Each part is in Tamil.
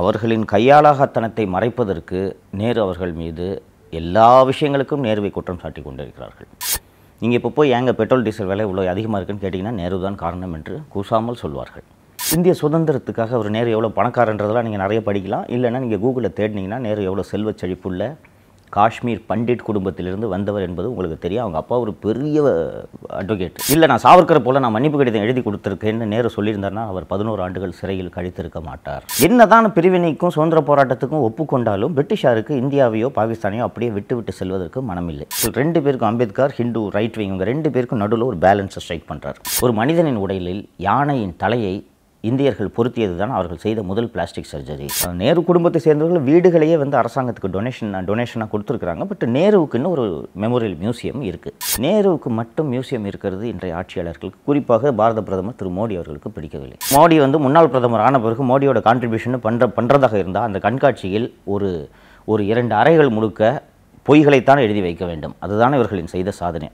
அவர்களின் கையாளாகத்தனத்தை மறைப்பதற்கு நேரு அவர்கள் மீது எல்லா விஷயங்களுக்கும் நேருவை குற்றம் சாட்டி கொண்டிருக்கிறார்கள் நீங்கள் இப்போ போய் ஏங்க பெட்ரோல் டீசல் விலை இவ்வளோ அதிகமாக இருக்குன்னு கேட்டிங்கன்னா நேரு தான் காரணம் என்று கூசாமல் சொல்வார்கள் இந்திய சுதந்திரத்துக்காக அவர் நேரு எவ்வளோ பணக்காரன்றதெல்லாம் நீங்கள் நிறைய படிக்கலாம் இல்லைன்னா நீங்கள் கூகுளில் தேடினீங்கன்னா நேரு எவ்வளோ செல்வச் செழிப்புள்ள காஷ்மீர் பண்டிட் குடும்பத்திலிருந்து வந்தவர் என்பது உங்களுக்கு தெரியும் அவங்க அப்பா ஒரு பெரிய அட்வொகேட் இல்லை நான் சாவர்கரை போல நான் மன்னிப்பு கடிதம் எழுதி கொடுத்துருக்கேன்னு நேரு சொல்லியிருந்தாருன்னா அவர் பதினோரு ஆண்டுகள் சிறையில் கழித்திருக்க மாட்டார் என்னதான் பிரிவினைக்கும் சுதந்திர போராட்டத்துக்கும் ஒப்புக்கொண்டாலும் பிரிட்டிஷாருக்கு இந்தியாவையோ பாகிஸ்தானையோ அப்படியே விட்டு விட்டு செல்வதற்கு மனமில்லை ரெண்டு பேருக்கும் அம்பேத்கர் ஹிந்து ரைட் விங் இவங்க ரெண்டு பேருக்கும் நடுவில் ஒரு பேலன்ஸை ஸ்ட்ரைக் பண்ணுறார் ஒரு மனிதனின் உடலில் யானையின் தலையை இந்தியர்கள் பொருத்தியது தான் அவர்கள் செய்த முதல் பிளாஸ்டிக் சர்ஜரி நேரு குடும்பத்தை சேர்ந்தவர்கள் வீடுகளையே வந்து அரசாங்கத்துக்கு டொனேஷன் டொனேஷனாக கொடுத்துருக்குறாங்க பட் நேருவுக்குன்னு ஒரு மெமோரியல் மியூசியம் இருக்குது நேருவுக்கு மட்டும் மியூசியம் இருக்கிறது இன்றைய ஆட்சியாளர்களுக்கு குறிப்பாக பாரத பிரதமர் திரு மோடி அவர்களுக்கு பிடிக்கவில்லை மோடி வந்து முன்னாள் பிரதமர் ஆன பிறகு மோடியோட கான்ட்ரிபியூஷன் பண்ணுற பண்ணுறதாக இருந்தால் அந்த கண்காட்சியில் ஒரு ஒரு இரண்டு அறைகள் முழுக்க பொய்களைத்தான் எழுதி வைக்க வேண்டும் அதுதான் இவர்களின் செய்த சாதனை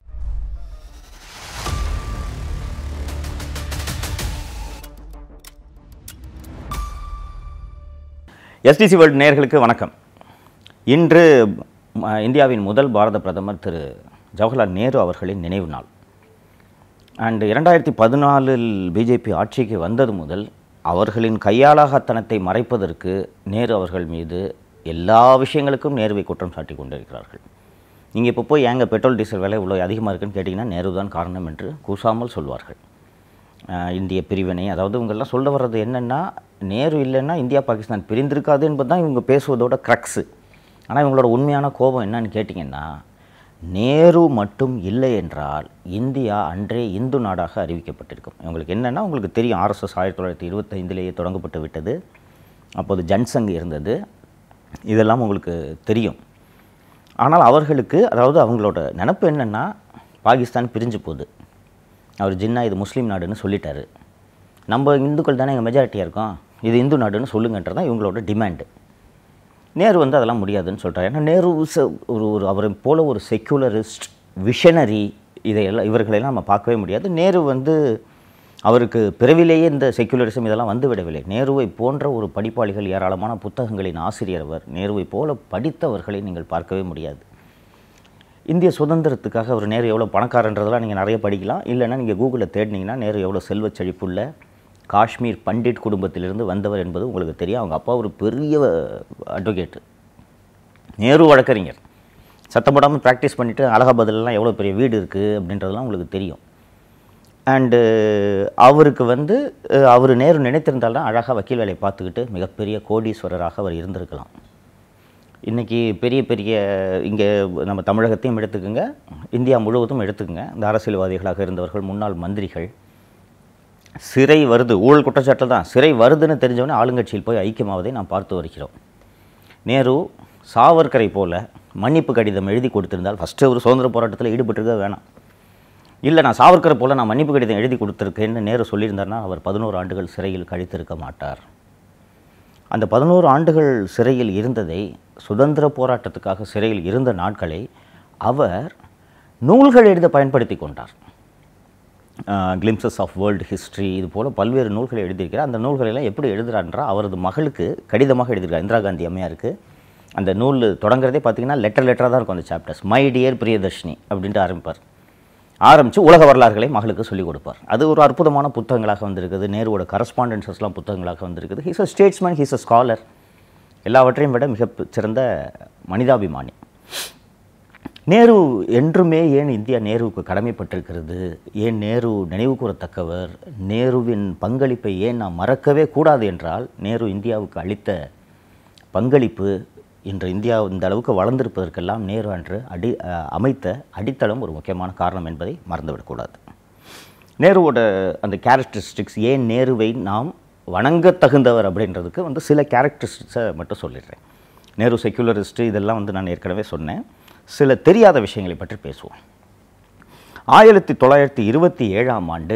எஸ்டிசி வேர்ல்டு நேயர்களுக்கு வணக்கம் இன்று ம, இந்தியாவின் முதல் பாரத பிரதமர் திரு ஜவஹர்லால் நேரு அவர்களின் நினைவு நாள் அண்ட் இரண்டாயிரத்தி பதினாலில் பிஜேபி ஆட்சிக்கு வந்தது முதல் அவர்களின் கையாளாகத்தனத்தை மறைப்பதற்கு நேரு அவர்கள் மீது எல்லா விஷயங்களுக்கும் நேருவை குற்றம் சாட்டி கொண்டிருக்கிறார்கள் நீங்கள் இப்போ போய் ஏங்க பெட்ரோல் டீசல் விலை இவ்வளோ அதிகமாக இருக்குன்னு கேட்டிங்கன்னா நேரு தான் காரணம் என்று கூசாமல் சொல்வார்கள் ஆஹ் இந்திய பிரிவினை அதாவது இவங்கெல்லாம் சொல்ல வர்றது என்னென்னா நேரு இல்லைன்னா இந்தியா பாகிஸ்தான் பிரிந்திருக்காது என்பது தான் இவங்க பேசுவதோட க்ரக்ஸு ஆனால் இவங்களோட உண்மையான கோபம் என்னன்னு கேட்டிங்கன்னா நேரு மட்டும் இல்லை என்றால் இந்தியா அன்றே இந்து நாடாக அறிவிக்கப்பட்டிருக்கும் இவங்களுக்கு என்னென்னா உங்களுக்கு தெரியும் ஆர்எஸ்எஸ் ஆயிரத்தி தொள்ளாயிரத்தி இருபத்தைந்திலேயே தொடங்கப்பட்டு விட்டது அப்போது ஜன்சங் இருந்தது இதெல்லாம் உங்களுக்கு தெரியும் ஆனால் அவர்களுக்கு அதாவது அவங்களோட நினப்பு என்னென்னா பாகிஸ்தான் பிரிஞ்சு போகுது அவர் ஜின்னா இது முஸ்லீம் நாடுன்னு சொல்லிட்டாரு நம்ம இந்துக்கள் தானே எங்கள் மெஜாரிட்டியாக இருக்கோம் இது இந்து நாடுன்னு சொல்லுங்கன்றது தான் இவங்களோட டிமாண்டு நேரு வந்து அதெல்லாம் முடியாதுன்னு சொல்கிறார் ஏன்னா நேரு is a- ஒரு ஒரு அவரை போல ஒரு செக்குலரிஸ்ட் விஷனரி இதையெல்லாம் இவர்களெல்லாம் நம்ம பார்க்கவே முடியாது நேரு வந்து அவருக்கு பிறவிலேயே இந்த செக்குலரிசம் இதெல்லாம் வந்து விடவில்லை நேருவை போன்ற ஒரு படிப்பாளிகள் ஏராளமான புத்தகங்களின் ஆசிரியர் அவர் நேருவை போல படித்தவர்களை நீங்கள் பார்க்கவே முடியாது இந்திய சுதந்திரத்துக்காக அவர் நேரு எவ்வளோ பணக்காரன்றதெல்லாம் நீங்கள் நிறைய படிக்கலாம் இல்லைன்னா நீங்கள் கூகுளில் தேடினீங்கன்னா நேரு எவ்வளோ செல்வச் செழிப்புள்ள காஷ்மீர் பண்டிட் குடும்பத்திலிருந்து வந்தவர் என்பது உங்களுக்கு தெரியும் அவங்க அப்பா ஒரு பெரிய அட்வொகேட் நேரு வழக்கறிஞர் சத்தம் போடாமல் ப்ராக்டிஸ் பண்ணிவிட்டு அலகாபாத்லலாம் எவ்வளோ பெரிய வீடு இருக்குது அப்படின்றதெல்லாம் உங்களுக்கு தெரியும் அண்டு அவருக்கு வந்து அஹ், அவர் நேரு நினைத்திருந்தால்தான் அழகாக வக்கீல் வேலையை பார்த்துக்கிட்டு மிகப்பெரிய கோடீஸ்வரராக அவர் இருந்திருக்கலாம் இன்றைக்கி பெரிய பெரிய இங்கே நம்ம தமிழகத்தையும் எடுத்துக்கோங்க இந்தியா முழுவதும் எடுத்துக்கோங்க இந்த அரசியல்வாதிகளாக இருந்தவர்கள் முன்னாள் மந்திரிகள் சிறை வருது ஊழல் குற்றச்சாட்டில் தான் சிறை வருதுன்னு தெரிஞ்சவொடனே ஆளுங்கட்சியில் போய் ஐக்கியமாவதை நாம் பார்த்து வருகிறோம் நேரு சாவர்கரை போல மன்னிப்பு கடிதம் எழுதி கொடுத்திருந்தால் ஃபஸ்ட்டு ஒரு சுதந்திர போராட்டத்தில் ஈடுபட்டிருக்க வேணாம் இல்லை நான் சாவர்கரை போல நான் மன்னிப்பு கடிதம் எழுதி கொடுத்துருக்கேன்னு நேரு சொல்லியிருந்தாருன்னா அவர் பதினோரு ஆண்டுகள் சிறையில் கழித்திருக்க மாட்டார் அந்த பதினோரு ஆண்டுகள் சிறையில் இருந்ததை சுதந்திர போராட்டத்துக்காக சிறையில் இருந்த நாட்களை அவர் நூல்கள் எழுத பயன்படுத்தி கொண்டார் கிளிம்சஸ் ஆஃப் வேர்ல்டு ஹிஸ்ட்ரி இது போல் பல்வேறு நூல்களை எழுதியிருக்கிறார் அந்த நூல்களை எல்லாம் எப்படி எழுதுறாருன்றா அவரது மகளுக்கு கடிதமாக எழுதியிருக்கார் இந்திரா காந்தி அம்மையாருக்கு அந்த நூல் தொடங்குறதே பார்த்தீங்கன்னா லெட்டர் லெட்டராக தான் இருக்கும் அந்த சாப்டர்ஸ் மை டியர் பிரியதர்ஷினி அப்படின்ட்டு ஆரம்பிப்பார் ஆரம்பித்து உலக வரலாறுகளை மகளுக்கு சொல்லிக் கொடுப்பார் அது ஒரு அற்புதமான புத்தகங்களாக வந்திருக்குது நேருவோட கரஸ்பாண்டன்சஸ்லாம் புத்தகங்களாக வந்திருக்குது he's a statesman he's a scholar எல்லாவற்றையும் விட மிக சிறந்த மனிதாபிமானி நேரு என்றுமே ஏன் இந்தியா நேருவுக்கு கடமைப்பட்டிருக்கிறது ஏன் நேரு நினைவு கூறத்தக்கவர் நேருவின் பங்களிப்பை ஏன் நாம் மறக்கவே கூடாது என்றால் நேரு இந்தியாவுக்கு அளித்த பங்களிப்பு இன்று இந்தியா இந்த அளவுக்கு வளர்ந்திருப்பதற்கெல்லாம் நேரு அன்று அடி அஹ், அமைத்த அடித்தளம் ஒரு முக்கியமான காரணம் என்பதை மறந்துவிடக்கூடாது நேருவோட அந்த கேரக்டரிஸ்டிக்ஸ் ஏன் நேருவை நாம் வணங்க தகுந்தவர் அப்படின்றதுக்கு வந்து சில கேரக்டரிஸ்டிக்ஸை மட்டும் சொல்லிடுறேன் நேரு செக்குலரிஸ்ட்டு இதெல்லாம் வந்து நான் ஏற்கனவே சொன்னேன் சில தெரியாத விஷயங்களை பற்றி பேசுவோம் ஆயிரத்தி தொள்ளாயிரத்தி இருபத்தி ஏழாம் ஆண்டு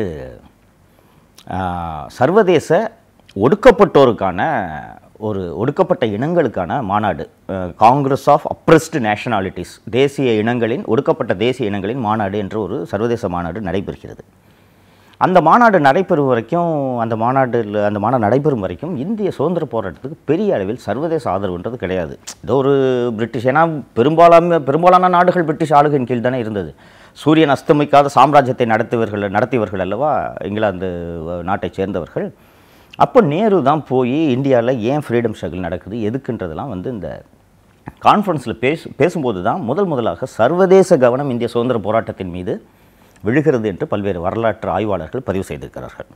ஆஹ், சர்வதேச ஒடுக்கப்பட்டோருக்கான ஒரு ஒடுக்கப்பட்ட இனங்களுக்கான மாநாடு காங்கிரஸ் ஆஃப் அப்ரஸ்டு நேஷனாலிட்டிஸ் தேசிய இனங்களின் ஒடுக்கப்பட்ட தேசிய இனங்களின் மாநாடு என்ற ஒரு சர்வதேச மாநாடு நடைபெறுகிறது அந்த மாநாடு நடைபெறும் வரைக்கும் அந்த மாநாட்டில் அந்த மாநாடு நடைபெறும் வரைக்கும் இந்திய சுதந்திர போராட்டத்துக்கு பெரிய அளவில் சர்வதேச ஆதரவுன்றது கிடையாது ஏதோ ஒரு பிரிட்டிஷ் ஏன்னா பெரும்பாலான பெரும்பாலான நாடுகள் பிரிட்டிஷ் ஆளுகையின் கீழ் தானே இருந்தது சூரியன் அஸ்தமிக்காத சாம்ராஜ்யத்தை நடத்தியவர்கள் நடத்தியவர்கள் அல்லவா இங்கிலாந்து நாட்டைச் சேர்ந்தவர்கள் அப்போ நேரு தான் போய் இந்தியாவில் ஏன் ஃப்ரீடம் ஸ்ட்ரகிள் நடக்குது எதுக்குன்றதெல்லாம் வந்து இந்த கான்ஃபரன்ஸில் பேசு பேசும்போது தான் முதல் முதலாக சர்வதேச கவனம் இந்திய சுதந்திர போராட்டத்தின் மீது விழுகிறது என்று பல்வேறு வரலாற்று ஆய்வாளர்கள் பதிவு செய்திருக்கிறார்கள்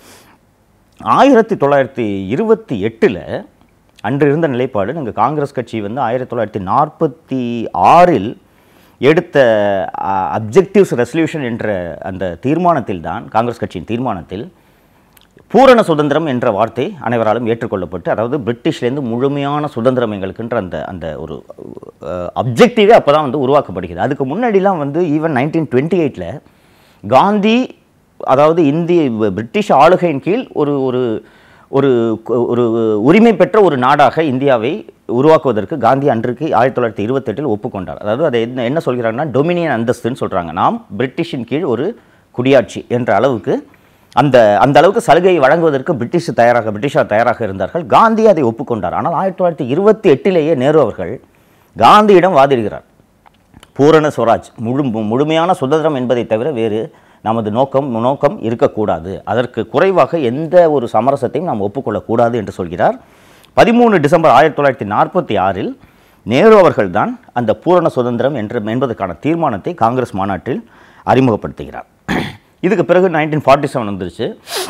ஆயிரத்தி தொள்ளாயிரத்தி இருபத்தி எட்டில் அன்று இருந்த நிலைப்பாடு நாங்கள் காங்கிரஸ் கட்சி வந்து ஆயிரத்தி தொள்ளாயிரத்தி நாற்பத்தி ஆறில் எடுத்த அப்ஜெக்டிவ்ஸ் ரெசல்யூஷன் என்ற அந்த தீர்மானத்தில் தான் காங்கிரஸ் கட்சியின் தீர்மானத்தில் பூரண சுதந்திரம் என்ற வார்த்தை அனைவராலும் ஏற்றுக்கொள்ளப்பட்டு அதாவது பிரிட்டிஷ்லேருந்து முழுமையான சுதந்திரம் எங்களுக்குன்ற அந்த அந்த ஒரு அப்ஜெக்டிவே அப்போ தான் வந்து உருவாக்கப்படுகிறது அதுக்கு முன்னாடிலாம் வந்து ஈவன் நைன்டீன் டுவெண்ட்டி எயிட்டில் காந்தி அதாவது இந்திய பிரிட்டிஷ் ஆளுகையின் கீழ் ஒரு ஒரு ஒரு ஒரு உரிமை பெற்ற ஒரு நாடாக இந்தியாவை உருவாக்குவதற்கு காந்தி அன்றைக்கு ஆயிரத்தி தொள்ளாயிரத்தி இருபத்தெட்டில் ஒப்புக்கொண்டார் அதாவது அதை என்ன என்ன சொல்கிறாங்கன்னா டொமினியன் அந்தஸ்துன்னு சொல்கிறாங்க நாம் பிரிட்டிஷின் கீழ் ஒரு குடியாட்சி என்ற அளவுக்கு அந்த அந்த அளவுக்கு சலுகையை வழங்குவதற்கு பிரிட்டிஷ் தயாராக பிரிட்டிஷார் தயாராக இருந்தார்கள் காந்தி அதை ஒப்புக்கொண்டார் ஆனால் ஆயிரத்தி தொள்ளாயிரத்தி இருபத்தி எட்டிலேயே நேரு அவர்கள் காந்தியிடம் வாதிடுகிறார் பூரண ஸ்வராஜ் முழு முழுமையான சுதந்திரம் என்பதை தவிர வேறு நமது நோக்கம் நோக்கம் இருக்கக்கூடாது அதற்கு குறைவாக எந்த ஒரு சமரசத்தையும் நாம் ஒப்புக்கொள்ளக்கூடாது என்று சொல்கிறார் பதிமூணு டிசம்பர் ஆயிரத்தி தொள்ளாயிரத்தி நாற்பத்தி ஆறில் நேரு அவர்கள்தான் அந்த பூரண சுதந்திரம் என்று என்பதற்கான தீர்மானத்தை காங்கிரஸ் மாநாட்டில் அறிமுகப்படுத்துகிறார் இதுக்கு பிறகு நைன்டீன் ஃபார்ட்டி செவன் வந்துருச்சு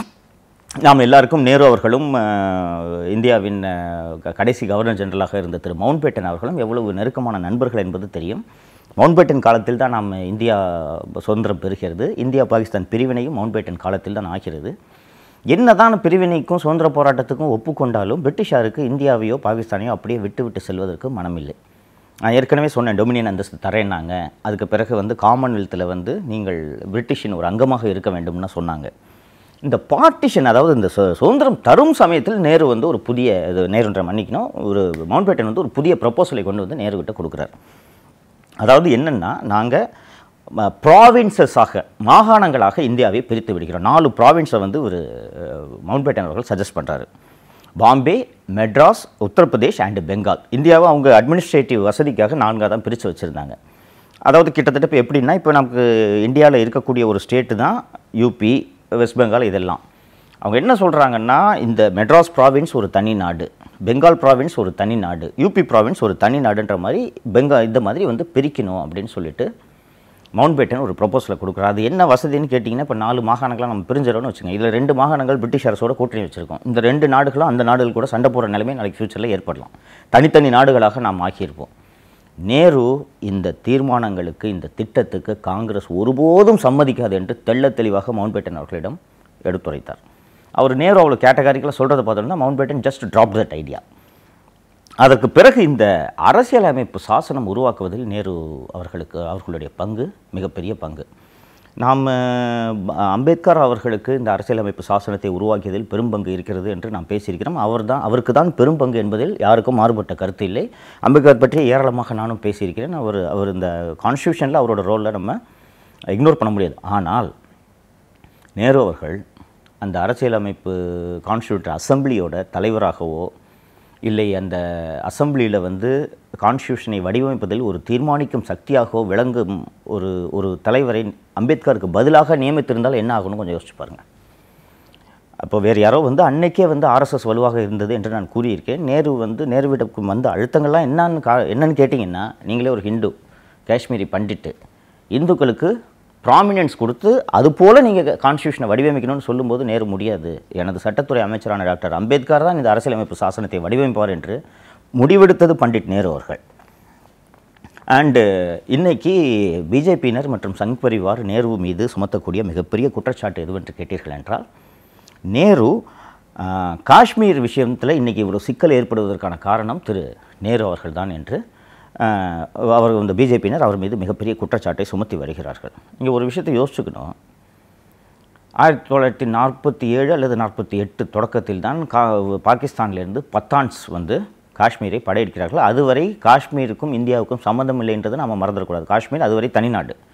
நாம் எல்லாருக்கும் நேரு அவர்களும் அஹ், இந்தியாவின் அஹ், க- கடைசி கவர்னர் ஜெனரலாக இருந்த திரு மவுண்ட்பேட்டன் அவர்களும் எவ்வளவு நெருக்கமான நண்பர்கள் என்பது தெரியும் மவுண்ட்பேட்டன் காலத்தில் தான் நாம் இந்தியா சுதந்திரம் பெறுகிறது இந்தியா பாகிஸ்தான் பிரிவினையும் மவுண்ட்பேட்டன் காலத்தில் தான் ஆகிறது என்னதான் பிரிவினைக்கும் சுதந்திர போராட்டத்துக்கும் ஒப்புக்கொண்டாலும் பிரிட்டிஷாருக்கு இந்தியாவையோ பாகிஸ்தானையோ அப்படியே விட்டு விட்டு செல்வதற்கு மனமில்லை நான் ஏற்கனவே சொன்னேன் டொமினியன் அந்தஸ்து தரேன்னாங்க அதுக்கு பிறகு வந்து காமன்வெல்த்தில் வந்து நீங்கள் பிரிட்டிஷின் ஒரு அங்கமாக இருக்க வேண்டும்னு சொன்னாங்க இந்த பார்ட்டிஷன் அதாவது இந்த சு- சுதந்திரம் தரும் சமயத்தில் நேரு வந்து ஒரு புதிய இது நேருன்ற மன்னிக்கணும் ஒரு மவுண்ட்பேட்டன் வந்து ஒரு புதிய ப்ரப்போசலை கொண்டு வந்து நேருகிட்ட கொடுக்குறாரு அதாவது என்னென்னா நாங்கள் ப்ராவின்சஸாக மாகாணங்களாக இந்தியாவை பிரித்து விடுகிறோம் நாலு ப்ராவின்ஸை வந்து ஒரு அஹ், மவுண்ட்பேட்டன் அவர்கள் சஜஸ்ட் பண்ணுறாரு பாம்பே மெட்ராஸ் உத்தரப்பிரதேஷ் அண்டு பெங்கால் இந்தியாவை அவங்க அட்மினிஸ்ட்ரேட்டிவ் வசதிக்காக நான்காக தான் பிரித்து வச்சுருந்தாங்க அதாவது கிட்டத்தட்ட இப்போ எப்படின்னா இப்போ நமக்கு இந்தியாவில் இருக்கக்கூடிய ஒரு ஸ்டேட்டு தான் யூபி வெஸ்ட் பெங்கால் இதெல்லாம் அவங்க என்ன சொல்கிறாங்கன்னா இந்த மெட்ராஸ் ப்ராவின்ஸ் ஒரு தனி நாடு பெங்கால் ப்ராவின்ஸ் ஒரு தனி நாடு யூபி ப்ராவின்ஸ் ஒரு தனி நாடுன்ற மாதிரி பெங்கா இந்த மாதிரி வந்து பிரிக்கணும் அப்படின்னு சொல்லிட்டு மவுண்ட் பேட்டன் ஒரு ப்ரொபோசலை கொடுக்குறாரு அது என்ன வசதின்னு கேட்டிங்கன்னா இப்போ நாலு மாகாணங்களாக நம்ம பிரிஞ்சிடணும்னு வச்சுங்க இதில் ரெண்டு மாகாணங்கள் பிரிட்டிஷ் அரசோட கூட்டணி வச்சுருக்கோம் இந்த ரெண்டு நாடுகளும் அந்த நாடுகள் கூட சண்டை போடுற நிலைமை நாளைக்கு ஃப்யூச்சரில் ஏற்படலாம் தனித்தனி நாடுகளாக நாம் ஆக்கியிருப்போம் நேரு இந்த தீர்மானங்களுக்கு இந்த திட்டத்துக்கு காங்கிரஸ் ஒருபோதும் சம்மதிக்காது என்று தெள்ளத் தெளிவாக மவுண்ட் பேட்டன் அவர்களிடம் எடுத்துரைத்தார் அவர் நேரு அவ்வளோ கேட்டகாரிக்கலாக சொல்கிறத பார்த்தோம்னா Mountbatten just drop that idea அதற்கு பிறகு இந்த அரசியலமைப்பு சாசனம் உருவாக்குவதில் நேரு அவர்களுக்கு அவர்களுடைய பங்கு மிகப்பெரிய பங்கு நாம் அஹ், அம்பேத்கர் அவர்களுக்கு இந்த அரசியலமைப்பு சாசனத்தை உருவாக்கியதில் பெரும்பங்கு இருக்கிறது என்று நாம் பேசியிருக்கிறோம் அவர் தான் அவருக்கு தான் பெரும்பங்கு என்பதில் யாருக்கும் மாறுபட்ட கருத்து இல்லை அம்பேத்கர் பற்றி ஏராளமாக நானும் பேசியிருக்கிறேன் அவர் அவர் இந்த கான்ஸ்டியூஷனில் அவரோட ரோலில் நம்ம இக்னோர் பண்ண முடியாது ஆனால் நேரு அவர்கள் அந்த அரசியலமைப்பு கான்ஸ்டியூட் அசெம்பிளியோட தலைவராகவோ இல்லை அந்த அசெம்பிளியில் வந்து கான்ஸ்டியூஷனை வடிவமைப்பதில் ஒரு தீர்மானிக்கும் சக்தியாகவோ விளங்கும் ஒரு ஒரு தலைவரை அம்பேத்கருக்கு பதிலாக நியமித்திருந்தால் என்ன ஆகணும் கொஞ்சம் யோசிச்சு பாருங்கள் அப்போ வேறு யாரோ வந்து அன்னைக்கே வந்து ஆர்எஸ்எஸ் வலுவாக இருந்தது என்று நான் கூறியிருக்கேன் நேரு வந்து நேருவிடம் வந்த அழுத்தங்கள்லாம் என்னன்னு கா என்னன்னு கேட்டிங்கன்னா நீங்களே ஒரு ஹிந்து காஷ்மீரி பண்டிட்டு இந்துக்களுக்கு ப்ராமினன்ஸ் கொடுத்து அது போல் நீங்கள் கான்ஸ்டியூஷனை வடிவமைக்கணும்னு சொல்லும்போது நேரு முடியாது எனது சட்டத்துறை அமைச்சரான டாக்டர் அம்பேத்கர் தான் இந்த அரசியலமைப்பு சாசனத்தை வடிவமைப்பார் என்று முடிவெடுத்தது பண்டிட் நேரு அவர்கள் அண்டு இன்னைக்கு பிஜேபியினர் மற்றும் சங் பரிவார் நேரு மீது சுமத்தக்கூடிய மிகப்பெரிய குற்றச்சாட்டு எதுவென்று கேட்டீர்கள் என்றால் நேரு ஆ, காஷ்மீர் விஷயத்தில் இன்றைக்கி இவ்வளோ சிக்கல் ஏற்படுவதற்கான காரணம் திரு நேரு அவர்கள்தான் என்று ஆ, அவர் இந்த பிஜேபியினர் அவர் மீது மிகப்பெரிய குற்றச்சாட்டை சுமத்தி வருகிறார்கள் இங்கே ஒரு விஷயத்தை யோசிச்சுக்கணும் ஆயிரத்தி தொள்ளாயிரத்தி நாற்பத்தி ஏழு அல்லது நாற்பத்தி எட்டு தொடக்கத்தில் தான் கா பாகிஸ்தானிலிருந்து பத்தான்ஸ் வந்து காஷ்மீரை படையெடுக்கிறார்கள் அதுவரை காஷ்மீருக்கும் இந்தியாவுக்கும் சம்மந்தம் இல்லைன்றதை நம்ம மறந்துடக்கூடாது காஷ்மீர் அதுவரை தனிநாடு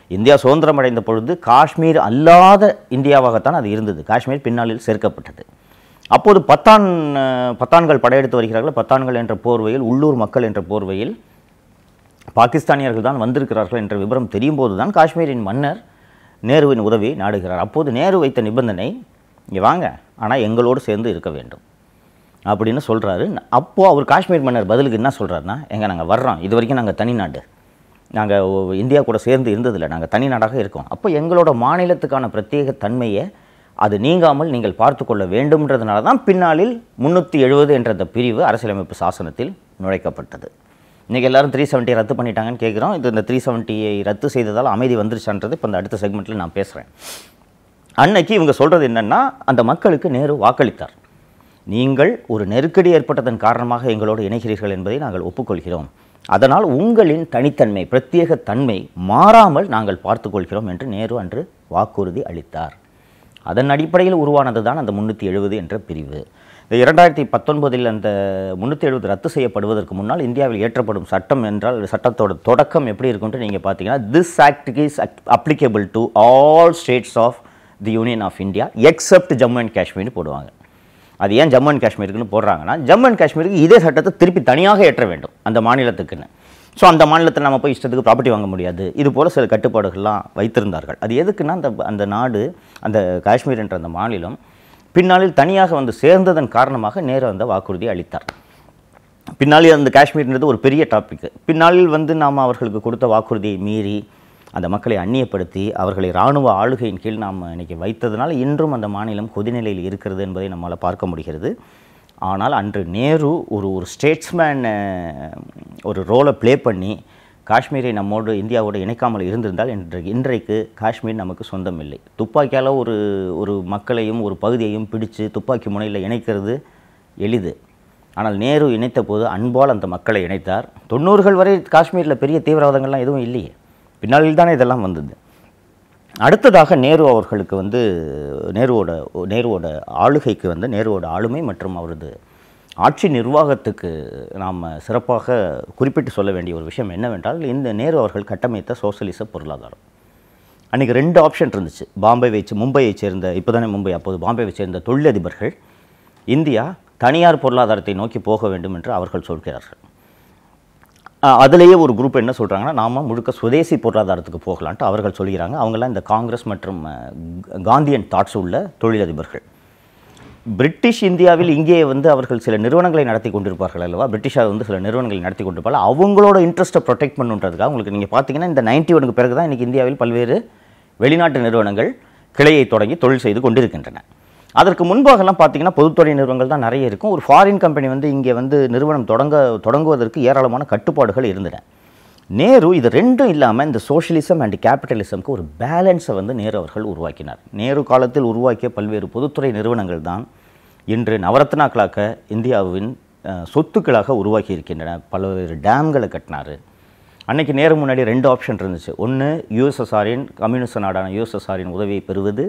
இந்தியா சுதந்திரம் அடைந்த பொழுது காஷ்மீர் அல்லாத இந்தியாவாகத்தான் அது இருந்தது காஷ்மீர் பின்னாளில் சேர்க்கப்பட்டது அப்போது பத்தான் அஹ், பத்தான்கள் படையெடுத்து வருகிறார்கள் பத்தான்கள் என்ற போர்வையில் உள்ளூர் மக்கள் என்ற போர்வையில் பாகிஸ்தானியர்கள் தான் வந்திருக்கிறார்கள் என்ற விவரம் தெரியும் போது தான் காஷ்மீரின் மன்னர் நேருவின் உதவியை நாடுகிறார் அப்போது நேரு வைத்த நிபந்தனை இங்கே வாங்க ஆனால் எங்களோடு சேர்ந்து இருக்க வேண்டும் அப்படின்னு சொல்கிறாரு அப்போது அவர் காஷ்மீர் மன்னர் பதிலுக்கு என்ன சொல்கிறாருன்னா எங்க நாங்கள் வர்றோம் இது வரைக்கும் நாங்கள் தனிநாடு நாங்கள் இந்தியா கூட சேர்ந்து இருந்ததில்லை நாங்கள் தனி நாடாக இருக்கோம் அப்போ எங்களோட மாநிலத்துக்கான பிரத்யேக தன்மையை அது நீங்காமல் நீங்கள் பார்த்து கொள்ள வேண்டும்ன்றதுனால தான் பின்னாளில் முந்நூற்றி எழுபது என்ற அந்த பிரிவு அரசியலமைப்பு சாசனத்தில் நுழைக்கப்பட்டது இன்றைக்கி எல்லாரும் த்ரீ செவன்ட்டி ரத்து பண்ணிட்டாங்கன்னு கேட்குறோம் இது இந்த த்ரீ செவன்ட்டியை ரத்து செய்ததால் அமைதி வந்துருச்சான்றது இப்போ இந்த அடுத்த செக்மெண்ட்டில் நான் பேசுகிறேன் அன்னைக்கு இவங்க சொல்கிறது என்னென்னா அந்த மக்களுக்கு நேரு வாக்களித்தார் நீங்கள் ஒரு நெருக்கடி ஏற்பட்டதன் காரணமாக எங்களோடு இணைகிறீர்கள் என்பதை நாங்கள் ஒப்புக்கொள்கிறோம் அதனால் உங்களின் தனித்தன்மை பிரத்யேக தன்மை மாறாமல் நாங்கள் பார்த்துக்கொள்கிறோம் என்று நேரு அன்று வாக்குறுதி அளித்தார் அதன் அடிப்படையில் உருவானது தான் அந்த முந்நூற்றி எழுபது என்ற பிரிவு இந்த இரண்டாயிரத்தி பத்தொன்பதில் அந்த முந்நூற்றி எழுபது ரத்து செய்யப்படுவதற்கு முன்னால் இந்தியாவில் இயற்றப்படும் சட்டம் என்றால் சட்டத்தோட தொடக்கம் எப்படி இருக்கும்னு நீங்கள் பார்த்தீங்கன்னா this act is applicable to all states of the union of India except Jammu and காஷ்மீர்னு போடுவாங்க அது ஏன் ஜம்மு அண்ட் காஷ்மீருக்குன்னு போடுறாங்கன்னா ஜம்மு அண்ட் காஷ்மீருக்கு இதே சட்டத்தை திருப்பி தனியாக ஏற்ற வேண்டும் அந்த மாநிலத்துக்குன்னு ஸோ அந்த மாநிலத்தில் நம்ம போய் இஷ்டத்துக்கு ப்ராப்பர்ட்டி வாங்க முடியாது இது போல் சில கட்டுப்பாடுகள்லாம் வைத்திருந்தார்கள் அது எதுக்குன்னா அந்த அந்த நாடு அந்த காஷ்மீர் என்ற அந்த மாநிலம் பின்னாளில் தனியாக வந்து சேர்ந்ததன் காரணமாக நேரு அந்த வாக்குறுதி அளித்தார் பின்னாளில் அந்த காஷ்மீர்ன்றது ஒரு பெரிய டாபிக் பின்னாளில் வந்து நாம் அவர்களுக்கு கொடுத்த வாக்குறுதியை மீறி அந்த மக்களை அந்நியப்படுத்தி அவர்களை இராணுவ ஆளுகையின் கீழ் நாம் இன்னைக்கு வைத்ததுனால இன்றும் அந்த மாநிலம் கொதிநிலையில் இருக்கிறது என்பதை நம்மால் பார்க்க முடிகிறது ஆனால் அன்று நேரு ஒரு ஒரு ஸ்டேட்ஸ்மேன் ஒரு ரோலை ப்ளே பண்ணி காஷ்மீரை நம்மோடு இந்தியாவோடு இணைக்காமல் இருந்திருந்தால் இன்றைக்கு இன்றைக்கு காஷ்மீர் நமக்கு சொந்தம் இல்லை துப்பாக்கியால் ஒரு ஒரு மக்களையும் ஒரு பகுதியையும் பிடிச்சு துப்பாக்கி முனையில் இணைக்கிறது எளிது ஆனால் நேரு இணைத்த போது அன்பால் அந்த மக்களை இணைத்தார் தொண்ணூறுகள் வரை காஷ்மீரில் பெரிய தீவிரவாதங்கள்லாம் எதுவும் இல்லையே பின்னாளில் தானே இதெல்லாம் வந்தது அடுத்ததாக நேரு அவர்களுக்கு வந்து நேருவோட நேருவோட ஆளுகைக்கு வந்து நேருவோட ஆளுமை மற்றும் அவரது ஆட்சி நிர்வாகத்துக்கு நாம் சிறப்பாக குறிப்பிட்டு சொல்ல வேண்டிய ஒரு விஷயம் என்னவென்றால் இந்த நேரு அவர்கள் கட்டமைத்த சோசலிச பொருளாதாரம் அன்றைக்கி ரெண்டு ஆப்ஷன் இருந்துச்சு பாம்பே வச்சு மும்பையை சேர்ந்த இப்போ தானே மும்பை அப்போது பாம்பேவை சேர்ந்த தொழிலதிபர்கள் இந்தியா தனியார் பொருளாதாரத்தை நோக்கி போக வேண்டும் என்று அவர்கள் சொல்கிறார்கள் அஹ் அதிலேயே ஒரு குரூப் என்ன சொல்கிறாங்கன்னா நாம முழுக்க சுதேசி பொருளாதாரத்துக்கு போகலான்ட்டு அவர்கள் சொல்கிறாங்க அவங்கெல்லாம் இந்த காங்கிரஸ் மற்றும் அஹ், காந்தியன் தாட்ஸ் உள்ள தொழிலதிபர்கள் பிரிட்டிஷ் இந்தியாவில் இங்கே வந்து அவர்கள் சில நிறுவனங்களை நடத்தி கொண்டிருப்பார்கள் அல்லவா பிரிட்டிஷார் வந்து சில நிறுவனங்களை நடத்தி கொண்டிருப்பார்கள் அவங்களோட இன்ட்ரெஸ்ட்டை ப்ரொடெக்ட் பண்ணுன்றதுக்காக உங்களுக்கு நீங்கள் பார்த்தீங்கன்னா இந்த நைன்டி ஒனுக்கு பிறகு தான் இன்றைக்கி இந்தியாவில் பல்வேறு வெளிநாட்டு நிறுவனங்கள் கிளையை தொடங்கி தொழில் செய்து கொண்டிருக்கின்றன அதற்கு முன்பாகலாம் பார்த்தீங்கன்னா பொதுத்துறை நிறுவனங்கள் தான் நிறைய இருக்கும் ஒரு ஃபாரின் கம்பெனி வந்து இங்கே வந்து நிறுவனம் தொடங்க தொடங்குவதற்கு ஏராளமான கட்டுப்பாடுகள் இருந்தன நேரு இது ரெண்டும் இல்லாமல் இந்த சோஷியலிசம் அண்ட் கேபிட்டலிசம்க்கு ஒரு பேலன்ஸை வந்து நேரு அவர்கள் உருவாக்கினார் நேரு காலத்தில் உருவாக்கிய பல்வேறு பொதுத்துறை நிறுவனங்கள் தான் இன்று நவரத்னாக்களாக இந்தியாவின் அஹ், சொத்துக்களாக உருவாக்கி இருக்கின்றன பல்வேறு டேம்களை கட்டினார் அன்னைக்கு நேரு முன்னாடி ரெண்டு ஆப்ஷன் இருந்துச்சு ஒன்று யூஎஸ்எஸ்ஆரின் கம்யூனிஸ்ட் நாடான யூஎஸ்எஸ்ஆரின் உதவியை பெறுவது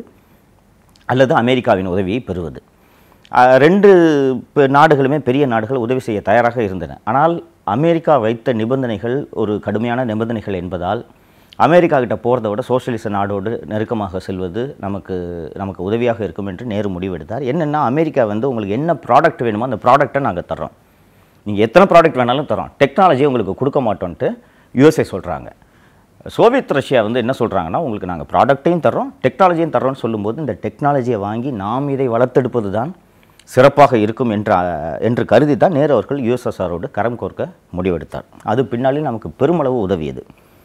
அல்லது அமெரிக்காவின் உதவியை பெறுவது அஹ், ரெண்டு பெ- நாடுகளுமே பெரிய நாடுகள் உதவி செய்ய தயாராக இருந்தன ஆனால் அமெரிக்கா வைத்த நிபந்தனைகள் ஒரு கடுமையான நிபந்தனைகள் என்பதால் அமெரிக்கா கிட்ட போகிறத விட சோஷியலிச நாடோடு நெருக்கமாக செல்வது நமக்கு நமக்கு உதவியாக இருக்கும் என்று நேரு முடிவெடுத்தார் என்னென்னா அமெரிக்கா வந்து உங்களுக்கு என்ன ப்ராடக்ட் வேணுமோ அந்த ப்ராடக்ட்டை நாங்கள் தர்றோம் நீங்கள் எத்தனை ப்ராடக்ட் வேணாலும் தரோம் டெக்னாலஜியை உங்களுக்கு கொடுக்க மாட்டோன்ட்டு யூஎஸ்ஏ சொல்கிறாங்க சோவியத் ரஷ்யா வந்து என்ன சொல்கிறாங்கன்னா உங்களுக்கு நாங்கள் ப்ராடக்ட்டையும் தர்றோம் டெக்னாலஜியும் தர்றோம்னு சொல்லும்போது இந்த டெக்னாலஜியை வாங்கி நாம் இதை வளர்த்தெடுப்பது தான் சிறப்பாக இருக்கும் என்ற என்று கருதி தான் நேரு அவர்கள் யுஎஸ்எஸ்ஆரோடு கரம் கோர்க்க முடிவெடுத்தார் அது பின்னாலே நமக்கு பெருமளவு உதவியது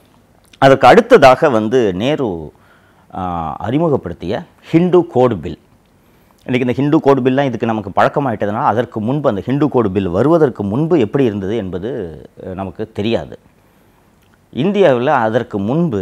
அதற்கு அடுத்ததாக வந்து நேரு ஆ, அறிமுகப்படுத்திய ஹிந்து கோடு பில் இன்றைக்கி இந்த ஹிந்து கோடு பில்லாம் இதுக்கு நமக்கு பழக்கமாயிட்டதுனால அதற்கு முன்பு அந்த ஹிந்து கோடு பில் வருவதற்கு முன்பு எப்படி இருந்தது என்பது அஹ், நமக்கு தெரியாது இந்தியாவில் அதற்கு முன்பு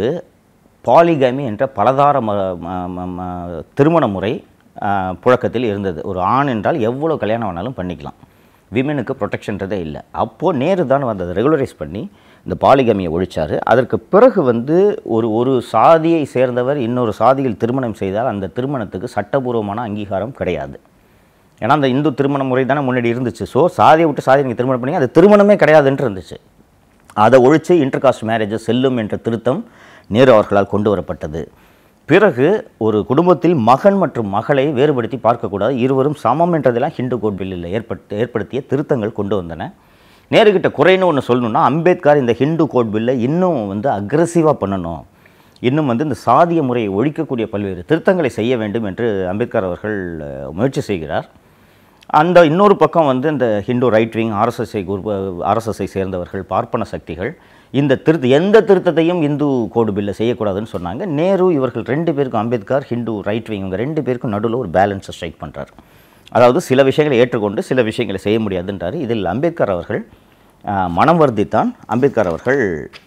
பாலிகமி என்ற பலதார ம ம- ம- ம- திருமண முறை ஆஹ், புழக்கத்தில் இருந்தது ஒரு ஆண் என்றால் எவ்வளோ கல்யாணம் வேணாலும் பண்ணிக்கலாம் விமெனுக்கு ப்ரொடெக்ஷன்றதே இல்லை அப்போது நேரு தான் வந்து அதை ரெகுலரைஸ் பண்ணி இந்த பாலிகமியை ஒழிச்சார் அதற்கு பிறகு வந்து ஒரு ஒரு சாதியை சேர்ந்தவர் இன்னொரு சாதியில் திருமணம் செய்தால் அந்த திருமணத்துக்கு சட்டபூர்வமான அங்கீகாரம் கிடையாது ஏன்னா அந்த இந்து திருமண முறை தானே முன்னாடி இருந்துச்சு ஸோ சாதியை விட்டு சாதி நீங்கள் திருமணம் பண்ணி அது திருமணமே கிடையாதுன்ட்டு இருந்துச்சு அதை ஒழித்து இன்டர்காஸ்ட் மேரேஜை செல்லும் என்ற திருத்தம் நேரு அவர்களால் கொண்டு வரப்பட்டது பிறகு ஒரு குடும்பத்தில் மகன் மற்றும் மகளை வேறுபடுத்தி பார்க்கக்கூடாது இருவரும் சமம் என்றதெல்லாம் ஹிந்து கோட் பில்லில் ஏற்பட்டு ஏற்படுத்திய திருத்தங்கள் கொண்டு வந்தன நேருகிட்ட குறைன்னு ஒன்று சொல்லணும்னா அம்பேத்கர் இந்த ஹிந்து கோட் பில்லை இன்னும் வந்து அக்ரஸிவாக பண்ணணும் இன்னும் வந்து இந்த சாதிய முறையை ஒழிக்கக்கூடிய பல்வேறு திருத்தங்களை செய்ய வேண்டும் என்று அம்பேத்கர் அவர்கள் அஹ், முயற்சி செய்கிறார் அந்த இன்னொரு பக்கம் வந்து இந்த ஹிந்து ரைட் விங் ஆர்எஸ்எஸ்ஐ குரூப் ஆர்எஸ்எஸ்ஐ சேர்ந்தவர்கள் பார்ப்பன சக்திகள் இந்த திருத்த எந்த திருத்தத்தையும் இந்து கோடு பில்லை செய்யக்கூடாதுன்னு சொன்னாங்க நேரு இவர்கள் ரெண்டு பேருக்கும் அம்பேத்கர் ஹிந்து ரைட் விங் இவங்க ரெண்டு பேருக்கும் நடுவில் ஒரு பேலன்ஸை ஸ்ட்ரைக் பண்ணுறார் அதாவது சில விஷயங்களை ஏற்றுக்கொண்டு சில விஷயங்களை செய்ய முடியாதுன்றார் இதில் அம்பேத்கர் அவர்கள் ஆஹ், மனம் வருந்தித்தான் அம்பேத்கர் அவர்கள்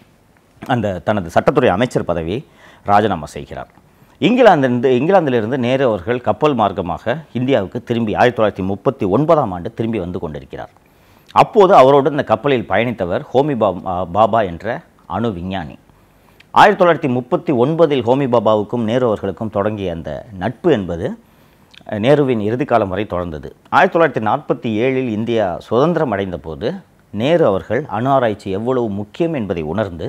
அந்த தனது சட்டத்துறை அமைச்சர் பதவியை ராஜினாமா செய்கிறார் இங்கிலாந்திலிருந்து இங்கிலாந்திலிருந்து நேரு அவர்கள் கப்பல் மார்க்கமாக இந்தியாவுக்கு திரும்பி ஆயிரத்தி தொள்ளாயிரத்தி முப்பத்தி ஒன்பதாம் ஆண்டு திரும்பி வந்து கொண்டிருக்கிறார் அப்போது அவரோடு இந்த கப்பலில் பயணித்தவர் ஹோமி பாபா பாபா என்ற அணு விஞ்ஞானி ஆயிரத்தி தொள்ளாயிரத்தி முப்பத்தி ஒன்பதில் ஹோமி பாபாவுக்கும் நேரு அவர்களுக்கும் தொடங்கிய அந்த நட்பு என்பது அஹ், நேருவின் இறுதிக்காலம் வரை தொடர்ந்தது ஆயிரத்தி தொள்ளாயிரத்தி நாற்பத்தி ஏழில் இந்தியா சுதந்திரம் அடைந்த போது நேரு அவர்கள் அணு ஆராய்ச்சி எவ்வளவு முக்கியம் என்பதை உணர்ந்து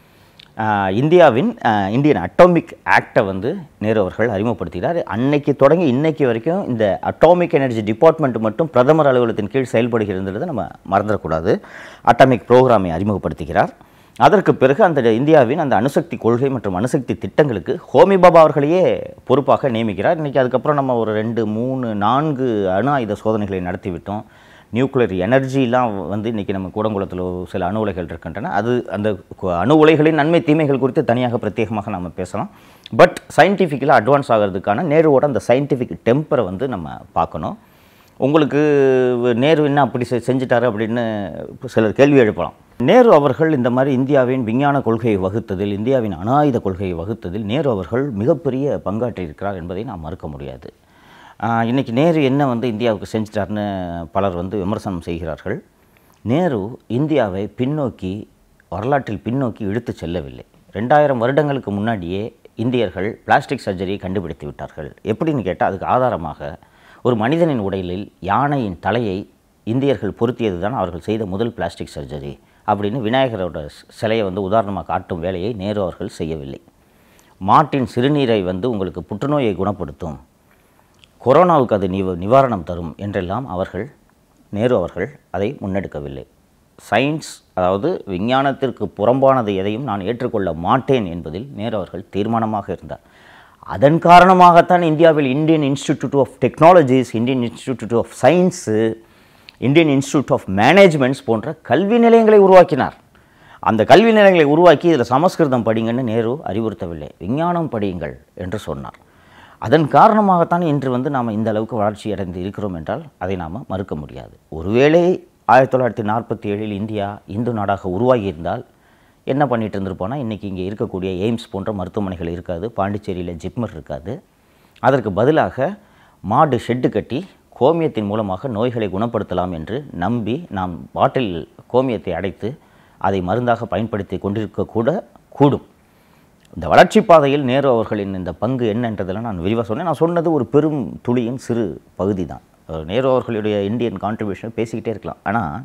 ஆஹ், இந்தியாவின் ஆஹ், இந்தியன் அட்டாமிக் ஆக்டை வந்து நேரு அவர்கள் அறிமுகப்படுத்துகிறார் அன்னைக்கு தொடங்கி இன்னைக்கு வரைக்கும் இந்த அட்டாமிக் எனர்ஜி டிபார்ட்மெண்ட் மட்டும் பிரதமர் அலுவலகத்தின் கீழ் செயல்படுகிறதுன்றதை நம்ம மறந்துடக்கூடாது அட்டாமிக் ப்ரோக்ராமை அறிமுகப்படுத்துகிறார் அதற்கு பிறகு அந்த இந்தியாவின் அந்த அணுசக்தி கொள்கை மற்றும் அணுசக்தி திட்டங்களுக்கு ஹோமி பாபா அவர்களையே பொறுப்பாக நியமிக்கிறார் இன்றைக்கி அதுக்கப்புறம் நம்ம ஒரு ரெண்டு மூணு நான்கு அணு ஆயுத சோதனைகளை நடத்திவிட்டோம் நியூக்ளியர் எனர்ஜிலாம் வந்து இன்றைக்கி நம்ம கூடங்குளத்தில் சில அணு உலைகள் இருக்கின்றன அது அந்த கு- அணு உலைகளின் நன்மை தீமைகள் குறித்து தனியாக பிரத்யேகமாக நம்ம பேசலாம் பட் சயின்டிஃபிக்கலாக அட்வான்ஸ் ஆகிறதுக்கான நேருவோட அந்த சயின்டிஃபிக் டெம்பரை வந்து நம்ம பார்க்கணும் உங்களுக்கு நேரு என்ன அப்படி செ- செஞ்சிட்டாரு அப்படின்னு சிலர் கேள்வி எழுப்பலாம் நேரு அவர்கள் இந்த மாதிரி இந்தியாவின் விஞ்ஞான கொள்கையை வகுத்ததில் இந்தியாவின் அணு ஆயுத கொள்கையை வகுத்ததில் நேரு அவர்கள் மிகப்பெரிய பங்காற்றியிருக்கிறார் என்பதை நாம் மறுக்க முடியாது ஆஹ் இன்னைக்கு நேரு என்ன வந்து இந்தியாவுக்கு செஞ்சிட்டாருன்னு பலர் வந்து விமர்சனம் செய்கிறார்கள் நேரு இந்தியாவை பின்னோக்கி வரலாற்றில் பின்னோக்கி இழுத்துச் செல்லவில்லை ரெண்டாயிரம் வருடங்களுக்கு முன்னாடியே இந்தியர்கள் பிளாஸ்டிக் சர்ஜரியை கண்டுபிடித்து விட்டார்கள் எப்படின்னு கேட்டால் அதுக்கு ஆதாரமாக ஒரு மனிதனின் உடலில் யானையின் தலையை இந்தியர்கள் பொருத்தியது தான் அவர்கள் செய்த முதல் பிளாஸ்டிக் சர்ஜரி அப்படின்னு விநாயகரோட சிலையை வந்து உதாரணமாக காட்டும் வேலையை நேரு அவர்கள் செய்யவில்லை மாட்டின் சிறுநீரை வந்து உங்களுக்கு புற்றுநோயை குணப்படுத்தும் கொரோனாவுக்கு அது நிவ நிவாரணம் தரும் என்றெல்லாம் அவர்கள் நேரு அவர்கள் அதை முன்னெடுக்கவில்லை சயின்ஸ் அதாவது விஞ்ஞானத்திற்கு புறம்பானது எதையும் நான் ஏற்றுக்கொள்ள மாட்டேன் என்பதில் நேரு அவர்கள் தீர்மானமாக இருந்தார் அதன் காரணமாகத்தான் இந்தியாவில் Indian institute of technologies Indian institute of science Indian institute of managements போன்ற கல்வி நிலையங்களை உருவாக்கினார் அந்த கல்வி நிலையங்களை உருவாக்கி இதில் சமஸ்கிருதம் படிங்கன்னு நேரு அறிவுறுத்தவில்லை விஞ்ஞானம் படியுங்கள் என்று சொன்னார் அதன் காரணமாகத்தான் இன்று வந்து நாம் இந்த அளவுக்கு வளர்ச்சி அடைந்து இருக்கிறோம் என்றால் அதை நாம் மறுக்க முடியாது ஒருவேளை ஆயிரத்தி தொள்ளாயிரத்தி நாற்பத்தி ஏழில் இந்தியா இந்து நாடாக உருவாகி இருந்தால் என்ன பண்ணிட்டு இருந்திருப்போனா இன்றைக்கி இங்கே இருக்கக்கூடிய எய்ம்ஸ் போன்ற மருத்துவமனைகள் இருக்காது பாண்டிச்சேரியில் ஜிப்மர் இருக்காது அதற்கு பதிலாக மாடு ஷெட்டு கட்டி கோமியத்தின் மூலமாக நோய்களை குணப்படுத்தலாம் என்று நம்பி நாம் பாட்டில் கோமியத்தை அடைத்து அதை மருந்தாக பயன்படுத்தி கொண்டிருக்க கூட கூடும் இந்த வளர்ச்சி பாதையில் நேரு அவர்களின் இந்த பங்கு என்னன்றதெல்லாம் நான் விரிவாக சொன்னேன் நான் சொன்னது ஒரு பெரும் துளியின் சிறு பகுதி தான் அஹ் நேரு அவர்களுடைய இந்தியன் கான்ட்ரிபியூஷன் பேசிக்கிட்டே இருக்கலாம் ஆனால்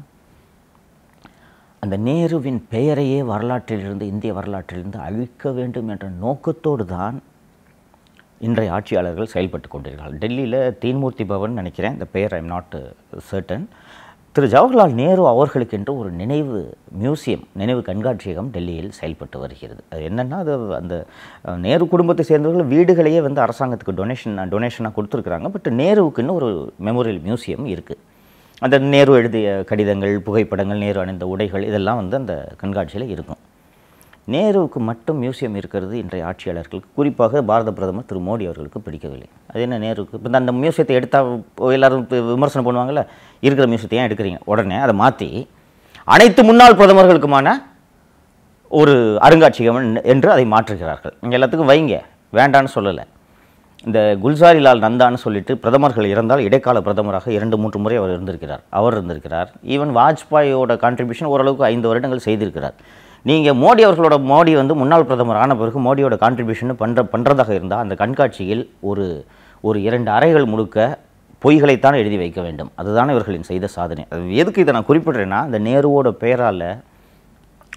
அந்த நேருவின் பெயரையே வரலாற்றிலிருந்து இந்திய வரலாற்றிலிருந்து அழிக்க வேண்டும் என்ற நோக்கத்தோடு தான் இன்றைய ஆட்சியாளர்கள் செயல்பட்டு கொண்டிருக்கிறார்கள் டெல்லியில் தீன்மூர்த்தி பவன் நினைக்கிறேன் இந்த பெயர் I'm not certain Thiru Jawaharlal Nehru அவர்களுக்கென்று ஒரு நினைவு மியூசியம் நினைவு கண்காட்சியகம் டெல்லியில் செயல்பட்டு வருகிறது அது என்னென்னா அது அந்த அஹ், நேரு குடும்பத்தை சேர்ந்தவர்கள் வீடுகளையே வந்து அரசாங்கத்துக்கு டொனேஷன் டொனேஷனாக கொடுத்துருக்குறாங்க பட் நேருவுக்குன்னு ஒரு மெமோரியல் மியூசியம் இருக்குது அந்த நேரு எழுதிய கடிதங்கள் புகைப்படங்கள் நேரு அணிந்த உடைகள் இதெல்லாம் வந்து அந்த கண்காட்சியில் இருக்கும் நேருவுக்கு மட்டும் மியூசியம் இருக்கிறது இன்றைய ஆட்சியாளர்களுக்கு குறிப்பாக பாரத பிரதமர் திரு மோடி அவர்களுக்கு பிடிக்கவில்லை அது என்ன நேருக்கு இப்போ அந்த மியூசியத்தை எடுத்தால் எல்லாரும் இப்ப விமர்சனம் பண்ணுவாங்கல்ல இருக்கிற மியூசியத்தை ஏன் எடுக்கிறீங்க உடனே அதை மாற்றி அனைத்து முன்னாள் பிரதமர்களுக்குமான ஒரு அருங்காட்சியகம் என்று அதை மாற்றுகிறார்கள் இங்கே எல்லாத்துக்கும் வைங்க வேண்டான்னு சொல்லலை இந்த குல்சாரிலால் நந்தான்னு சொல்லிட்டு பிரதமர்கள் இறந்தால் இடைக்கால பிரதமராக இரண்டு மூன்று முறை அவர் இருந்திருக்கிறார் அவர் இருந்திருக்கிறார் ஈவன் வாஜ்பாயோட கான்ட்ரிபியூஷன் ஓரளவுக்கு ஐந்து வருடங்கள் செய்திருக்கிறார் நீங்கள் மோடி அவர்களோட மோடி வந்து முன்னாள் பிரதமர் ஆன பிறகு மோடியோட கான்ட்ரிபியூஷன் பண்ணுற பண்ணுறதாக இருந்தால் அந்த கண்காட்சியில் ஒரு ஒரு இரண்டு அறைகள் முழுக்க பொய்களைத்தான் எழுதி வைக்க வேண்டும் அதுதான் இவர்களின் செய்த சாதனை அது எதுக்கு இதை நான் குறிப்பிடுறேன்னா இந்த நேருவோட பெயரால்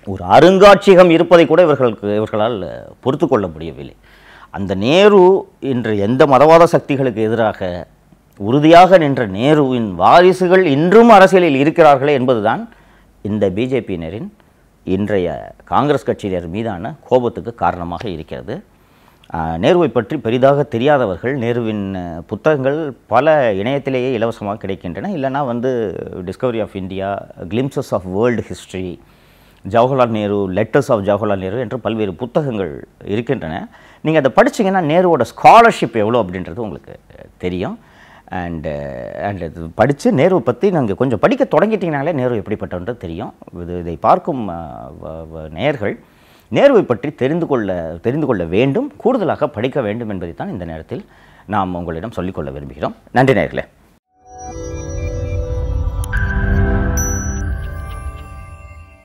ஒரு அருங்காட்சியகம் இருப்பதை கூட இவர்களுக்கு இவர்களால் பொறுத்து கொள்ள முடியவில்லை அந்த நேரு இன்று எந்த மதவாத சக்திகளுக்கு எதிராக உறுதியாக நின்ற நேருவின் வாரிசுகள் இன்றும் அரசியலில் இருக்கிறார்களே என்பதுதான் இந்த பிஜேபியினரின் இன்றைய காங்கிரஸ் கட்சியினர் மீதான கோபத்துக்கு காரணமாக இருக்கிறது ஆஹ், நேருவை பற்றி பெரிதாக தெரியாதவர்கள் நேருவின் அஹ், புத்தகங்கள் பல இணையத்திலேயே இலவசமாக கிடைக்கின்றன இல்லைனா வந்து discovery of India glimpses of world history Jawaharlal Nehru letters of Jawaharlal Nehru என்று பல்வேறு புத்தகங்கள் இருக்கின்றன நீங்கள் அதை படிச்சீங்கன்னா நேருவோட ஸ்காலர்ஷிப் எவ்வளோ அப்படின்றது உங்களுக்கு தெரியும் அண்டு அண்ட் இது படித்து நேருவை பற்றி நாங்கள் கொஞ்சம் படிக்க தொடங்கிட்டீங்கனாலே நேரு எப்படிப்பட்டவன்றது தெரியும் இது இதை பார்க்கும் அஹ், வ- வ- நேயர்கள் நேருவை பற்றி தெரிந்து கொள்ள தெரிந்து கொள்ள வேண்டும் கூடுதலாக படிக்க வேண்டும் என்பதை தான் இந்த நேரத்தில் நாம் உங்களிடம் சொல்லிக்கொள்ள விரும்புகிறோம் நன்றி நேயர்களே